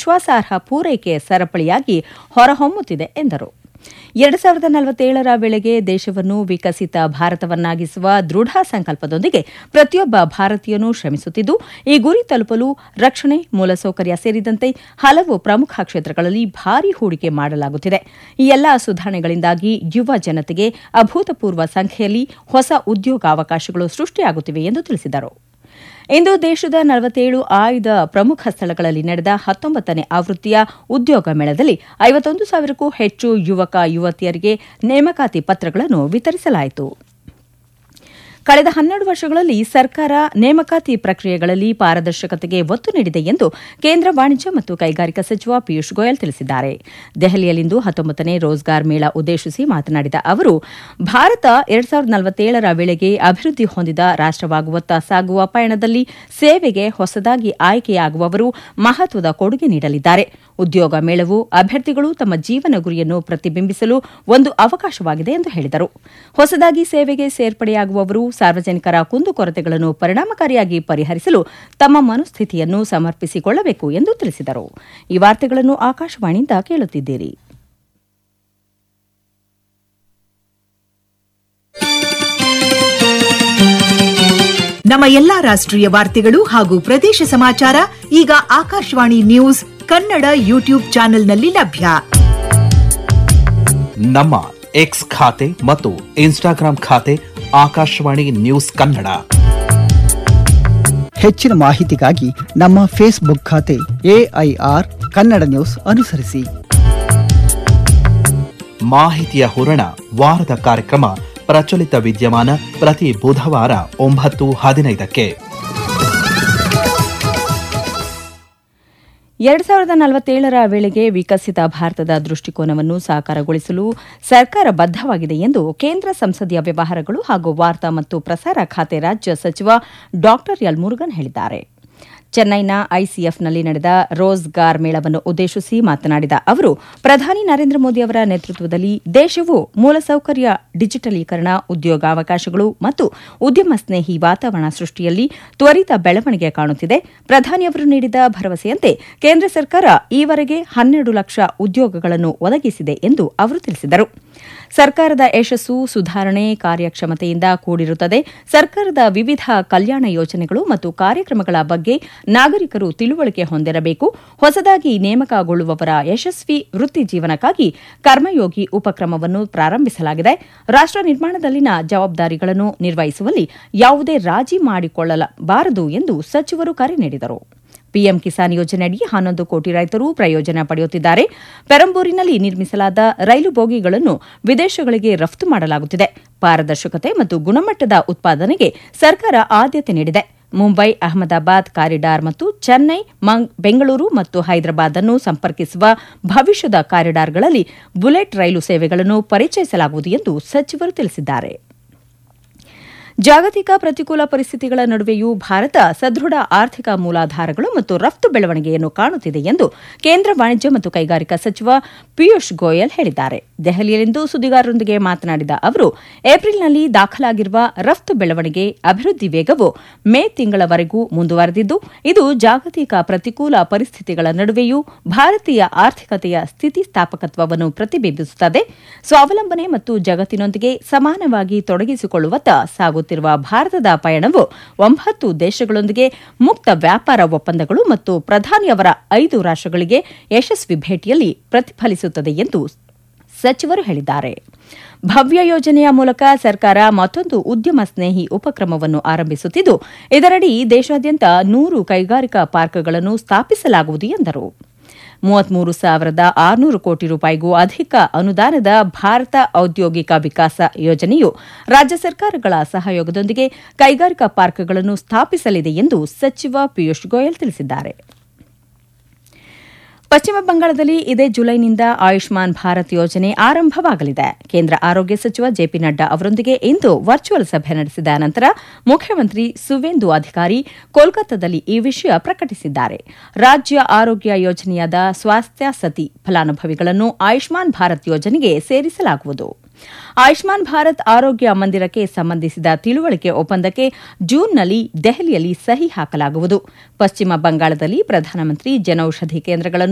ವಿಶ್ವಾಸಾರ್ಹ ಪೂರೈಕೆ ಸರಪಳಿಯಾಗಿ ಹೊರಹೊಮ್ಮುತ್ತಿದೆ ಎಂದರು ಎರಡು ಸಾವಿರದ ನಲವತ್ತೇಳರ ವೇಳೆಗೆ ದೇಶವನ್ನು ವಿಕಸಿತ ಭಾರತವನ್ನಾಗಿಸುವ ದೃಢ ಸಂಕಲ್ಪದೊಂದಿಗೆ ಪ್ರತಿಯೊಬ್ಬ ಭಾರತೀಯನೂ ಶ್ರಮಿಸುತ್ತಿದ್ದು ಈ ಗುರಿ ತಲುಪಲು ರಕ್ಷಣೆ ಮೂಲಸೌಕರ್ಯ ಸೇರಿದಂತೆ ಹಲವು ಪ್ರಮುಖ ಕ್ಷೇತ್ರಗಳಲ್ಲಿ ಭಾರಿ ಹೂಡಿಕೆ ಮಾಡಲಾಗುತ್ತಿದೆ ಈ ಎಲ್ಲಾ ಸುಧಾರಣೆಗಳಿಂದಾಗಿ ಯುವ ಜನತೆಗೆ ಅಭೂತಪೂರ್ವ ಸಂಖ್ಯೆಯಲ್ಲಿ ಹೊಸ ಉದ್ಯೋಗಾವಕಾಶಗಳು ಸೃಷ್ಟಿಯಾಗುತ್ತಿವೆ ಎಂದು ತಿಳಿಸಿದರು ಇಂದು ದೇಶದ ನಲವತ್ತೇಳು ಆಯ್ದ ಪ್ರಮುಖ ಸ್ಥಳಗಳಲ್ಲಿ ನಡೆದ ಹತ್ತೊಂಬತ್ತನೇ ಆವೃತ್ತಿಯ ಉದ್ಯೋಗ ಮೇಳದಲ್ಲಿ ಐವತ್ತೊಂದು ಸಾವಿರಕ್ಕೂ ಹೆಚ್ಚು ಯುವಕ ಯುವತಿಯರಿಗೆ ನೇಮಕಾತಿ ಪತ್ರಗಳನ್ನು ವಿತರಿಸಲಾಯಿತು ಕಳೆದ ಹನ್ನೆರಡು ವರ್ಷಗಳಲ್ಲಿ ಸರ್ಕಾರ ನೇಮಕಾತಿ ಪ್ರಕ್ರಿಯೆಗಳಲ್ಲಿ ಪಾರದರ್ಶಕತೆಗೆ ಒತ್ತು ನೀಡಿದೆ ಎಂದು ಕೇಂದ್ರ ವಾಣಿಜ್ಯ ಮತ್ತು ಕೈಗಾರಿಕಾ ಸಚಿವ ಪಿಯೂಷ್ ಗೋಯಲ್ ತಿಳಿಸಿದ್ದಾರೆ ದೆಹಲಿಯಲ್ಲಿಂದು ಹತ್ತೊಂಬತ್ತನೇ ರೋಜ್ಗಾರ್ ಮೇಳ ಉದ್ದೇಶಿಸಿ ಮಾತನಾಡಿದ ಅವರು ಭಾರತ ಎರಡ್ ಸಾವಿರದ ನಲವತ್ತೇಳರ ವೇಳೆಗೆ ಅಭಿವೃದ್ಧಿ ಹೊಂದಿದ ರಾಷ್ಟವಾಗುವತ್ತ ಸಾಗುವ ಪಯಣದಲ್ಲಿ ಸೇವೆಗೆ ಹೊಸದಾಗಿ ಆಯ್ಕೆಯಾಗುವವರು ಮಹತ್ವದ ಕೊಡುಗೆ ನೀಡಲಿದ್ದಾರೆ ಉದ್ಯೋಗ ಮೇಳವು ಅಭ್ಯರ್ಥಿಗಳು ತಮ್ಮ ಜೀವನ ಗುರಿಯನ್ನು ಪ್ರತಿಬಿಂಬಿಸಲು ಒಂದು ಅವಕಾಶವಾಗಿದೆ ಎಂದು ಹೇಳಿದರು ಹೊಸದಾಗಿ ಸೇವೆಗೆ ಸೇರ್ಪಡೆಯಾಗುವವರು ಸಾರ್ವಜನಿಕರ ಕುಂದುಕೊರತೆಗಳನ್ನು ಪರಿಣಾಮಕಾರಿಯಾಗಿ ಪರಿಹರಿಸಲು ತಮ್ಮ ಮನಸ್ಥಿತಿಯನ್ನು ಸಮರ್ಪಿಸಿಕೊಳ್ಳಬೇಕು ಎಂದು ತಿಳಿಸಿದರು ಈ ವಾರ್ತೆಗಳನ್ನು ಆಕಾಶವಾಣಿಯಿಂದ ಕೇಳುತ್ತಿದ್ದೀರಿ ನಮ್ಮ ಎಲ್ಲಾ ರಾಷ್ಟ್ರೀಯ ವಾರ್ತೆಗಳು ಹಾಗೂ ಪ್ರದೇಶ ಸಮಾಚಾರ ಈಗ ಆಕಾಶವಾಣಿ ನ್ಯೂಸ್ ಕನ್ನಡ ಯೂಟ್ಯೂಬ್ ಚಾನೆಲ್ನಲ್ಲಿ ಲಭ್ಯ ನಮ್ಮ ಎಕ್ಸ್ ಖಾತೆ ಮತ್ತು ಇನ್ಸ್ಟಾಗ್ರಾಂ ಖಾತೆ ಆಕಾಶವಾಣಿ ನ್ಯೂಸ್ ಕನ್ನಡ ಹೆಚ್ಚಿನ ಮಾಹಿತಿಗಾಗಿ ನಮ್ಮ ಫೇಸ್ಬುಕ್ ಖಾತೆ ಎಐಆರ್ ಕನ್ನಡ ನ್ಯೂಸ್ ಅನುಸರಿಸಿ ಮಾಹಿತಿಯ ಹೂರಣ ವಾರದ ಕಾರ್ಯಕ್ರಮ ಪ್ರಚಲಿತ ವಿದ್ಯಮಾನ ಪ್ರತಿ ಬುಧವಾರ ಒಂಬತ್ತು ಹದಿನೈದಕ್ಕೆ ಎರಡು ಸಾವಿರದ ನಲವತ್ತೇಳರ ವೇಳೆಗೆ ವಿಕಸಿತ ಭಾರತದ ದೃಷ್ಟಿಕೋನವನ್ನು ಸಾಕಾರಗೊಳಿಸಲು ಸರ್ಕಾರ ಬದ್ದವಾಗಿದೆ ಎಂದು ಕೇಂದ್ರ ಸಂಸದೀಯ ವ್ಯವಹಾರಗಳು ಹಾಗೂ ವಾರ್ತಾ ಮತ್ತು ಪ್ರಸಾರ ಖಾತೆ ರಾಜ್ಯ ಸಚಿವ ಡಾ ಎಲ್ ಮುರುಗನ್ ಹೇಳಿದ್ದಾರೆ ಚೆನ್ನೈನ ಐಸಿಎಫ್ನಲ್ಲಿ ನಡೆದ ರೋಜ್ಗಾರ್ ಮೇಳವನ್ನು ಉದ್ದೇಶಿಸಿ ಮಾತನಾಡಿದ ಅವರು ಪ್ರಧಾನಿ ನರೇಂದ್ರ ಮೋದಿ ಅವರ ನೇತೃತ್ವದಲ್ಲಿ ದೇಶವು ಮೂಲಸೌಕರ್ಯ ಡಿಜಿಟಲೀಕರಣ ಉದ್ಯೋಗಾವಕಾಶಗಳು ಮತ್ತು ಉದ್ಯಮ ಸ್ನೇಹಿ ವಾತಾವರಣ ಸೃಷ್ಟಿಯಲ್ಲಿ ತ್ವರಿತ ಬೆಳವಣಿಗೆ ಕಾಣುತ್ತಿದೆ ಪ್ರಧಾನಿಯವರು ನೀಡಿದ ಭರವಸೆಯಂತೆ ಕೇಂದ್ರ ಸರ್ಕಾರ ಈವರೆಗೆ ಹನ್ನೆರಡು ಲಕ್ಷ ಉದ್ಯೋಗಗಳನ್ನು ಒದಗಿಸಿದೆ ಎಂದು ಅವರು ತಿಳಿಸಿದರು ಸರ್ಕಾರದ ಯಶಸ್ಸು ಸುಧಾರಣೆ ಕಾರ್ಯಕ್ಷಮತೆಯಿಂದ ಕೂಡಿರುತ್ತದೆ ಸರ್ಕಾರದ ವಿವಿಧ ಕಲ್ಯಾಣ ಯೋಜನೆಗಳು ಮತ್ತು ಕಾರ್ಯಕ್ರಮಗಳ ಬಗ್ಗೆ ನಾಗರಿಕರು ತಿಳುವಳಿಕೆ ಹೊಂದಿರಬೇಕು ಹೊಸದಾಗಿ ನೇಮಕಗೊಳ್ಳುವವರ ಯಶಸ್ವಿ ವೃತ್ತಿ ಜೀವನಕ್ಕಾಗಿ ಕರ್ಮಯೋಗಿ ಉಪಕ್ರಮವನ್ನು ಪ್ರಾರಂಭಿಸಲಾಗಿದೆ ರಾಷ್ಟ ನಿರ್ಮಾಣದಲ್ಲಿನ ಜವಾಬ್ದಾರಿಗಳನ್ನು ನಿರ್ವಹಿಸುವಲ್ಲಿ ಯಾವುದೇ ರಾಜಿ ಮಾಡಿಕೊಳ್ಳಬಾರದು ಎಂದು ಸಚಿವರು ಕರೆ ನೀಡಿದರು ಪಿಎಂ ಕಿಸಾನ್ ಯೋಜನೆಯಡಿ ಹನ್ನೊಂದು ಕೋಟಿ ರೈತರು ಪ್ರಯೋಜನ ಪಡೆಯುತ್ತಿದ್ದಾರೆ ಪೆರಂಬೂರಿನಲ್ಲಿ ನಿರ್ಮಿಸಲಾದ ರೈಲು ಬೋಗಿಗಳನ್ನು ವಿದೇಶಗಳಿಗೆ ರಫ್ತು ಮಾಡಲಾಗುತ್ತಿದೆ ಪಾರದರ್ಶಕತೆ ಮತ್ತು ಗುಣಮಟ್ಟದ ಉತ್ಪಾದನೆಗೆ ಸರ್ಕಾರ ಆದ್ಯತೆ ನೀಡಿದೆ ಮುಂಬೈ ಅಹಮದಾಬಾದ್ ಕಾರಿಡಾರ್ ಮತ್ತು ಚೆನ್ನೈ ಬೆಂಗಳೂರು ಮತ್ತು ಹೈದರಾಬಾದ್ ಅನ್ನು ಸಂಪರ್ಕಿಸುವ ಭವಿಷ್ಯದ ಕಾರಿಡಾರ್ಗಳಲ್ಲಿ ಬುಲೆಟ್ ರೈಲು ಸೇವೆಗಳನ್ನು ಪರಿಚಯಿಸಲಾಗುವುದು ಎಂದು ಸಚಿವರು ತಿಳಿಸಿದ್ದಾರೆ ಜಾಗತಿಕ ಪ್ರತಿಕೂಲ ಪರಿಸ್ಥಿತಿಗಳ ನಡುವೆಯೂ ಭಾರತ ಸದೃಢ ಆರ್ಥಿಕ ಮೂಲಾಧಾರಗಳು ಮತ್ತು ರಫ್ತು ಬೆಳವಣಿಗೆಯನ್ನು ಕಾಣುತ್ತಿದೆ ಎಂದು ಕೇಂದ್ರ ವಾಣಿಜ್ಯ ಮತ್ತು ಕೈಗಾರಿಕಾ ಸಚಿವ ಪಿಯೂಷ್ ಗೋಯಲ್ ಹೇಳಿದ್ದಾರೆ ದೆಹಲಿಯಲ್ಲಿಂದು ಸುದ್ದಿಗಾರರೊಂದಿಗೆ ಮಾತನಾಡಿದ ಅವರು ಏಪ್ರಿಲ್ನಲ್ಲಿ ದಾಖಲಾಗಿರುವ ರಫ್ತು ಬೆಳವಣಿಗೆ ಅಭಿವೃದ್ಧಿ ವೇಗವು ಮೇ ತಿಂಗಳವರೆಗೂ ಮುಂದುವರೆದಿದ್ದು ಇದು ಜಾಗತಿಕ ಪ್ರತಿಕೂಲ ಪರಿಸ್ಥಿತಿಗಳ ನಡುವೆಯೂ ಭಾರತೀಯ ಆರ್ಥಿಕತೆಯ ಸ್ಥಿತಿಸ್ಥಾಪಕತ್ವವನ್ನು ಪ್ರತಿಬಿಂಬಿಸುತ್ತದೆ ಸ್ವಾವಲಂಬನೆ ಮತ್ತು ಜಗತ್ತಿನೊಂದಿಗೆ ಸಮಾನವಾಗಿ ತೊಡಗಿಸಿಕೊಳ್ಳುವತ್ತ ಸಾಗುತ್ತಿರುವ ಭಾರತದ ಪಯಣವು ಒಂಬತ್ತು ದೇಶಗಳೊಂದಿಗೆ ಮುಕ್ತ ವ್ಯಾಪಾರ ಒಪ್ಪಂದಗಳು ಮತ್ತು ಪ್ರಧಾನಿಯವರ ಐದು ರಾಷ್ಟಗಳಿಗೆ ಯಶಸ್ವಿ ಭೇಟಿಯಲ್ಲಿ ಪ್ರತಿಫಲಿಸುತ್ತದೆ ಎಂದು ಸಚಿವರು ಹೇಳಿದ್ದಾರೆ ಭವ್ಯ ಯೋಜನೆಯ ಮೂಲಕ ಸರ್ಕಾರ ಮತ್ತೊಂದು ಉದ್ಯಮ ಸ್ನೇಹಿ ಉಪಕ್ರಮವನ್ನು ಆರಂಭಿಸುತ್ತಿದ್ದು ಇದರಡಿ ದೇಶಾದ್ಯಂತ ನೂರು ಕೈಗಾರಿಕಾ ಪಾರ್ಕ್ಗಳನ್ನು ಸ್ಥಾಪಿಸಲಾಗುವುದು ಎಂದರು ಮೂವತ್ಮೂರು ಸಾವಿರದ ಆರುನೂರು ಕೋಟಿ ರೂಪಾಯಿಗೂ ಅಧಿಕ ಅನುದಾನದ ಭಾರತ ಔದ್ಯೋಗಿಕ ವಿಕಾಸ ಯೋಜನೆಯು ರಾಜ್ಯ ಸರ್ಕಾರಗಳ ಸಹಯೋಗದೊಂದಿಗೆ ಕೈಗಾರಿಕಾ ಪಾರ್ಕ್ಗಳನ್ನು ಸ್ಥಾಪಿಸಲಿದೆ ಎಂದು ಸಚಿವ ಪಿಯೂಷ್ ಗೋಯಲ್ ತಿಳಿಸಿದ್ದಾರೆ ಪಶ್ಚಿಮ ಬಂಗಾಳದಲ್ಲಿ ಇದೇ ಜುಲೈನಿಂದ ಆಯುಷ್ಮಾನ್ ಭಾರತ್ ಯೋಜನೆ ಆರಂಭವಾಗಲಿದೆ ಕೇಂದ್ರ ಆರೋಗ್ಯ ಸಚಿವ ಜೆಪಿ ನಡ್ಡಾ ಅವರೊಂದಿಗೆ ಇಂದು ವರ್ಚುವಲ್ ಸಭೆ ನಡೆಸಿದ ನಂತರ ಮುಖ್ಯಮಂತ್ರಿ ಸುವೇಂದು ಅಧಿಕಾರಿ ಕೋಲ್ಕತ್ತಾದಲ್ಲಿ ಈ ವಿಷಯ ಪ್ರಕಟಿಸಿದ್ದಾರೆ ರಾಜ್ಯ ಆರೋಗ್ಯ ಯೋಜನೆಯಾದ ಸ್ವಾಸ್ಥ್ಯ ಸತಿ ಫಲಾನುಭವಿಗಳನ್ನು ಆಯುಷ್ಮಾನ್ ಭಾರತ್ ಯೋಜನೆಗೆ ಸೇರಿಸಲಾಗುವುದು ಆಯುಷ್ಮಾನ್ ಭಾರತ್ ಆರೋಗ್ಯ ಮಂದಿರಕ್ಕೆ ಸಂಬಂಧಿಸಿದ ತಿಳುವಳಿಕೆ ಒಪ್ಪಂದಕ್ಕೆ ಜೂನ್ನಲ್ಲಿ ದೆಹಲಿಯಲ್ಲಿ ಸಹಿ ಹಾಕಲಾಗುವುದು ಪಶ್ಚಿಮ ಬಂಗಾಳದಲ್ಲಿ ಪ್ರಧಾನಮಂತ್ರಿ ಜನೌಷಧಿ ಕೇಂದ್ರಗಳನ್ನು